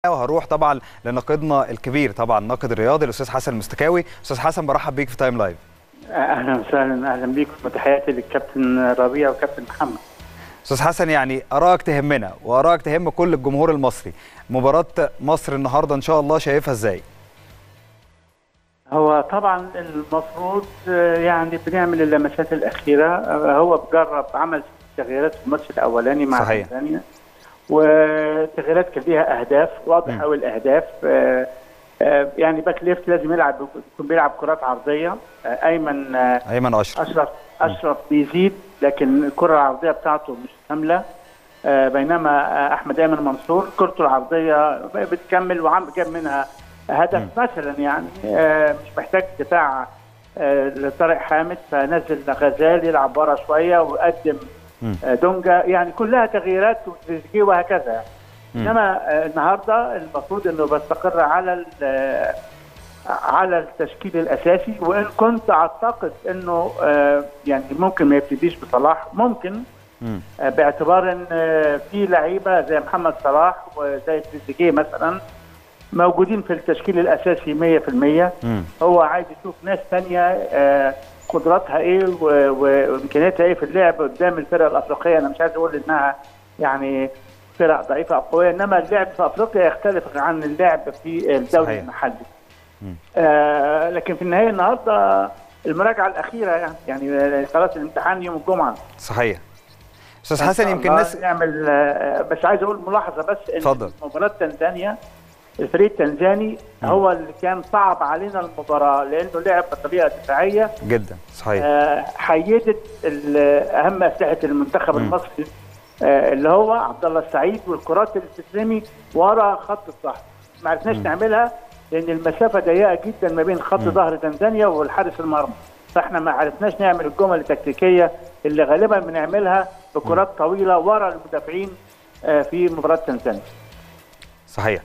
وهروح طبعا لناقدنا الكبير طبعا الناقد الرياضي الاستاذ حسن المستكاوي استاذ حسن برحب بيك في تايم لايف اهلا وسهلا اهلا بيكم وتحياتي للكابتن ربيع وكابتن محمد استاذ حسن يعني ارائك تهمنا وارائك تهم كل الجمهور المصري مباراه مصر النهارده ان شاء الله شايفها ازاي هو طبعا المفروض يعني بنعمل اللمسات الاخيره هو بجرب عمل تغييرات في الماتش الاولاني مع صحيح. تنزانيا وتغييرات كان ليها اهداف واضح قوي الاهداف آه، آه، يعني باك ليفت لازم يلعب يكون بيلعب كرات عرضيه آه، ايمن آه، ايمن اشرف اشرف اشرف بيزيد لكن الكره العرضيه بتاعته مش كامله آه، بينما آه، احمد ايمن منصور كرته العرضيه بتكمل وعم جاب منها هدف مثلا يعني آه، مش محتاج دفاع آه، لطارق حامد فنزل غزال يلعب ورا شويه وقدم مم. آه، دونجا يعني كلها تغييرات وتريزيجيه وهكذا يعني. انما آه، النهارده المفروض انه بستقر على ال- آه، على التشكيل الاساسي وان كنت اعتقد انه آه، يعني ممكن ما يبتديش بصلاح ممكن مم. آه، باعتبار ان آه، في لعيبه زي محمد صلاح وزي تريزيجيه مثلا موجودين في التشكيل الاساسي 100% مم. هو عايز يشوف ناس ثانيه آه، قدراتها ايه و- و- وامكانياتها ايه في اللعب قدام الفرق الافريقيه انا مش عايز اقول انها يعني فرق ضعيفه او قويه انما اللعب في افريقيا يختلف عن اللعب في الدوري صحيح. المحلي مم. آه لكن في النهايه النهارده المراجعه الاخيره يعني يعني خلاص الامتحان يوم الجمعه صحيح استاذ إن حسن شاء يمكن الله ناس نعمل آه، بس عايز اقول ملاحظه بس ان اتفضل. مباراه تنزانيا الفريق التنزاني هو اللي كان صعب علينا المباراه لانه لعب بطريقه دفاعيه جدا صحيح آه، حيدت ال- اهم اسلحه المنتخب مم. المصري آه، اللي هو عبد الله السعيد والكرات اللي بتترمي ورا خط الظهر ما عرفناش نعملها لان المسافه ضيقه جدا ما بين خط ظهر تنزانيا والحارس المرمى فاحنا ما عرفناش نعمل الجمل التكتيكيه اللي غالبا بنعملها بكرات طويله ورا المدافعين آه، في مباراه تنزانيا صحيح